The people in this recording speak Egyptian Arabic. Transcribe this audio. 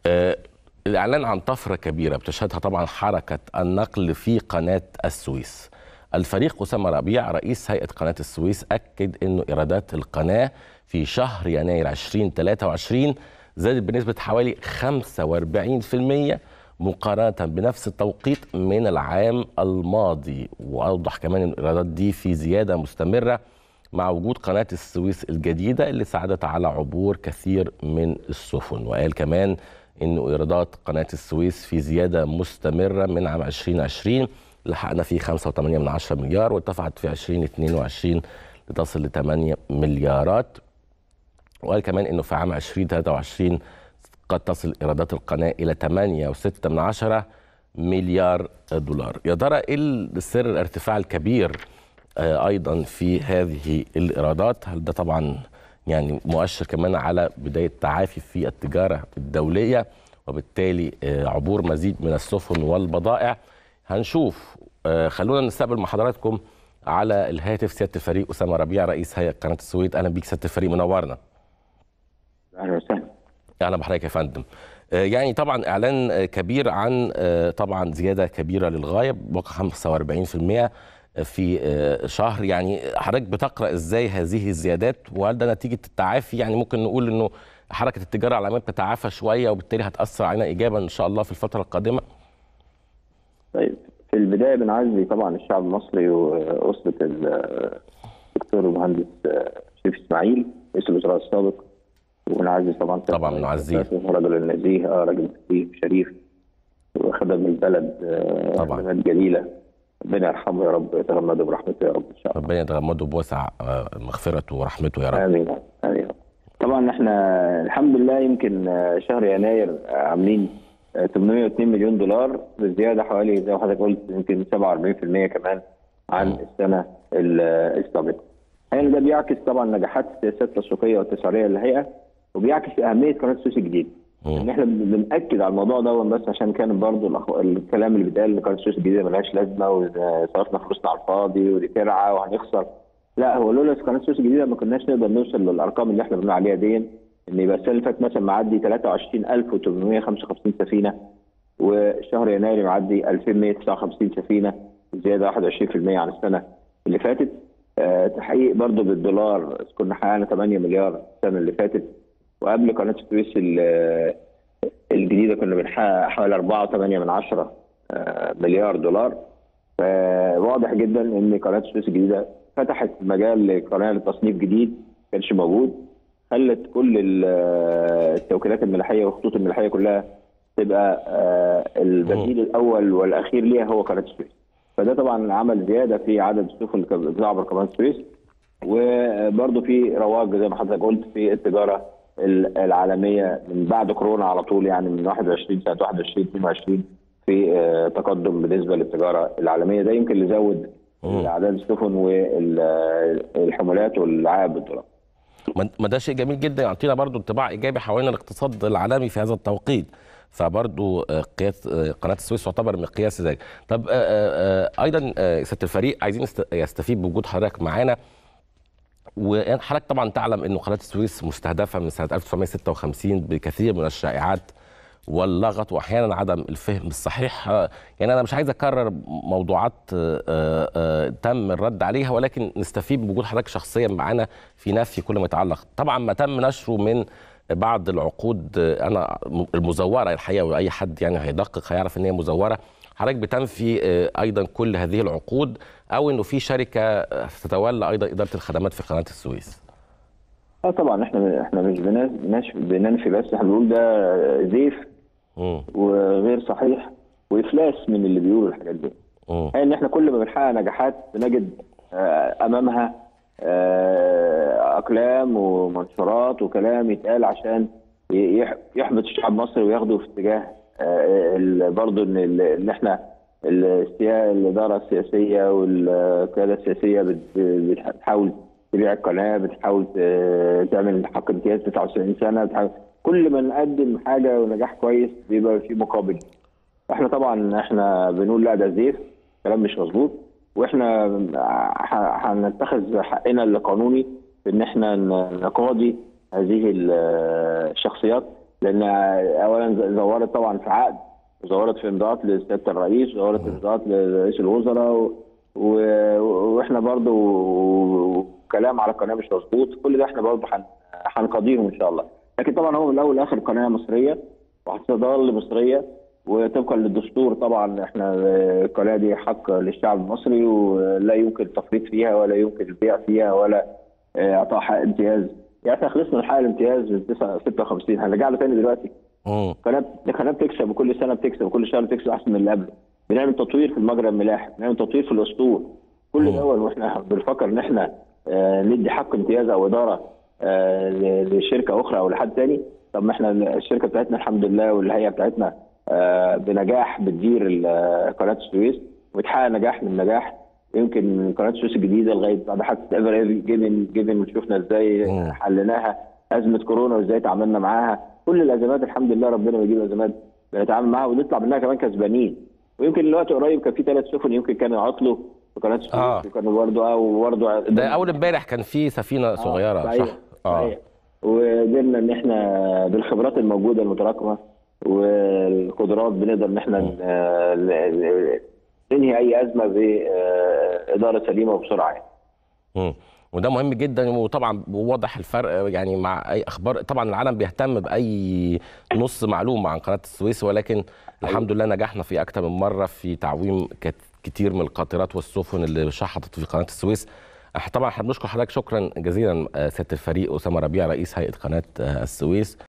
آه، الإعلان عن طفرة كبيرة بتشهدها طبعا حركة النقل في قناة السويس الفريق أسامة ربيع رئيس هيئة قناة السويس أكد أنه إيرادات القناة في شهر يناير 2023 زادت بنسبة حوالي 45% مقارنة بنفس التوقيت من العام الماضي وأوضح كمان أن الإيرادات دي في زيادة مستمرة مع وجود قناة السويس الجديدة اللي ساعدت على عبور كثير من السفن وقال كمان أن إيرادات قناة السويس في زيادة مستمرة من عام 2020 لحقنا فيه 5.8 من 10 مليار وارتفعت في 2022 لتصل ل 8 مليارات وقال كمان انه في عام 2023 قد تصل ايرادات القناه الى 8.6 من عشرة مليار دولار يا ترى ايه سر الارتفاع الكبير آه، ايضا في هذه الايرادات هل ده طبعا يعني مؤشر كمان على بدايه تعافي في التجاره الدوليه وبالتالي آه، عبور مزيد من السفن والبضائع هنشوف آه، خلونا نستقبل مع حضراتكم على الهاتف سياده الفريق اسامه ربيع رئيس هيئه قناه السويد اهلا بيك سياده الفريق منورنا اهلا وسهلا اهلا بحضرتك يا فندم آه، يعني طبعا اعلان آه، كبير عن آه، طبعا زياده كبيره للغايه بواقع 45% في آه، شهر يعني حضرتك بتقرا ازاي هذه الزيادات وهل ده نتيجه التعافي يعني ممكن نقول انه حركه التجاره العالميه بتتعافى شويه وبالتالي هتاثر علينا ايجابا ان شاء الله في الفتره القادمه طيب في البدايه بنعزي طبعا الشعب المصري واسره الدكتور المهندس شريف اسماعيل رئيس الوزراء السابق ونعزي طبعا طبعا بنعزيه. رجل النزيه آه، راجل نزيه شريف وخدم البلد آه، طبعا. خدمات جليله ربنا يرحمه يا رب يتغمده برحمته يا رب ان شاء الله ربنا يتغمده بوسع آه، مغفرته ورحمته يا رب امين امين طبعا احنا الحمد لله يمكن آه، شهر يناير آه، عاملين آه، 802 مليون دولار بزياده حوالي زي ما حضرتك قلت يمكن 47% كمان عن مم. السنه ال- السابقه. يعني ده بيعكس طبعا نجاحات السياسات التسويقيه والتسعيريه للهيئه وبيعكس اهميه قناه السويس الجديد. مم. ان احنا بن- بناكد على الموضوع ده بس عشان كان برضو الأخ- الكلام اللي بيتقال ان قناه السويس الجديده ملهاش لازمه وصرفنا فلوسنا على الفاضي ودي ترعه وهنخسر لا هو لولا قناه السويس الجديده ما كناش نقدر نوصل للارقام اللي احنا بنقول عليها دي ان يبقى السنه اللي فاتت مثلا معدي 23855 وشهر يناير معدي 2159 سفينه زياده 21% عن السنه اللي فاتت آه، تحقيق برضو بالدولار كنا حققنا 8 مليار السنه اللي فاتت وقبل قناه السويس ال- الجديده كنا بنحقق حوالي 4.8 من عشرة آه، مليار دولار فواضح جدا ان قناه السويس الجديده فتحت مجال لقناه لتصنيف جديد ما كانش موجود خلت كل ال- التوكيلات الملاحيه والخطوط الملاحيه كلها تبقى آه، البديل الاول والاخير ليها هو قناه السويس فده طبعا عمل زياده في عدد السفن اللي بتعبر قناه السويس وبرضه في رواج زي ما حضرتك قلت في التجاره ال- العالميه من بعد كورونا على طول يعني من 21 سنه 21 22 في آه، تقدم بالنسبه للتجاره العالميه ده يمكن اللي زود مم. اعداد السفن والحمولات والعائد بالدولار. ما ما ده شيء جميل جدا يعطينا برضو انطباع ايجابي حوالين الاقتصاد العالمي في هذا التوقيت فبرضو آه، قياس آه، قناه السويس تعتبر مقياس ذلك طب آه، آه، آه، ايضا آه، سياده الفريق عايزين نست- يستفيد بوجود حضرتك معانا وحضرتك طبعا تعلم انه قناه السويس مستهدفه من سنه 1956 بكثير من الشائعات واللغط واحيانا عدم الفهم الصحيح آه، يعني انا مش عايز اكرر موضوعات آه، آه، آه، تم الرد عليها ولكن نستفيد بوجود حضرتك شخصيا معانا في نفي كل ما يتعلق طبعا ما تم نشره من بعض العقود آه، انا المزوره الحقيقه واي حد يعني هيدقق هيعرف ان هي مزوره حضرتك بتنفي آه، ايضا كل هذه العقود او انه في شركه آه، تتولى ايضا اداره الخدمات في قناه السويس اه طبعا احنا احنا مش بناس بنش- بننفي بس احنا بنقول ده زيف مم. وغير صحيح وافلاس من اللي بيقولوا الحاجات دي. مم. ان احنا كل ما بنحقق نجاحات بنجد آه، امامها آه، اقلام ومنشورات وكلام يتقال عشان ي- يح- يحبط الشعب المصري وياخده في اتجاه آه، ال- برضه ان ال- ان احنا السيا- الاداره السياسيه والقياده السياسيه بت- بتحاول تبيع القناه بتحاول ت- تعمل حق امتياز 99 سنه بتحاول كل ما نقدم حاجه ونجاح كويس بيبقى في مقابل احنا طبعا احنا بنقول لا ده زيف كلام مش مظبوط واحنا ح- هنتخذ حقنا القانوني في ان احنا ن- نقاضي هذه ال- الشخصيات لان اولا زورت طبعا في عقد وزورت في امضاءات لسياده الرئيس وزورت في امضاءات لرئيس الوزراء و... و... واحنا برضو كلام على القناه مش مظبوط كل ده احنا برضو هن... هنقضيهم ان شاء الله لكن طبعا هو من الاول والاخر قناه مصريه وهتظل مصريه وطبقا للدستور طبعا احنا القناه دي حق للشعب المصري ولا يمكن التفريط فيها ولا يمكن البيع فيها ولا اعطاء حق امتياز يعني احنا خلصنا من حق الامتياز في 56 هنرجع له تاني دلوقتي القناه القناه بتكسب وكل سنه بتكسب وكل شهر بتكسب احسن من اللي قبله بنعمل تطوير في المجرى الملاحي بنعمل تطوير في الاسطول كل ده واحنا بنفكر ان احنا اه ندي حق امتياز او اداره اه لشركه اخرى او لحد تاني طب ما احنا الشركه بتاعتنا الحمد لله والهيئه بتاعتنا اه بنجاح بتدير قناه السويس وبتحقق نجاح من نجاح يمكن قناه السويس الجديده لغايه بعد حادثه ايفر جيفن جيفن شفنا ازاي حليناها ازمه كورونا وازاي تعاملنا معاها كل الازمات الحمد لله ربنا بيجيب ازمات بنتعامل معاها ونطلع منها كمان كسبانين ويمكن الوقت قريب كان في ثلاث سفن يمكن كانوا عطلوا في قناه السويس آه. وكانوا برضه اه وبرضه ده اول امبارح كان في سفينه صغيره صحيح صح؟ صحيح وقدرنا ان احنا بالخبرات الموجوده المتراكمه والقدرات بنقدر ان احنا ننهي اي ازمه باداره سليمه وبسرعه يعني. مم. وده مهم جدا وطبعا واضح الفرق يعني مع اي اخبار طبعا العالم بيهتم باي نص معلومه عن قناه السويس ولكن الحمد لله نجحنا في اكثر من مره في تعويم كتير من القاطرات والسفن اللي شحطت في قناه السويس طبعا احنا بنشكر حضرتك شكرا جزيلا سياده الفريق اسامه ربيع رئيس هيئه قناه السويس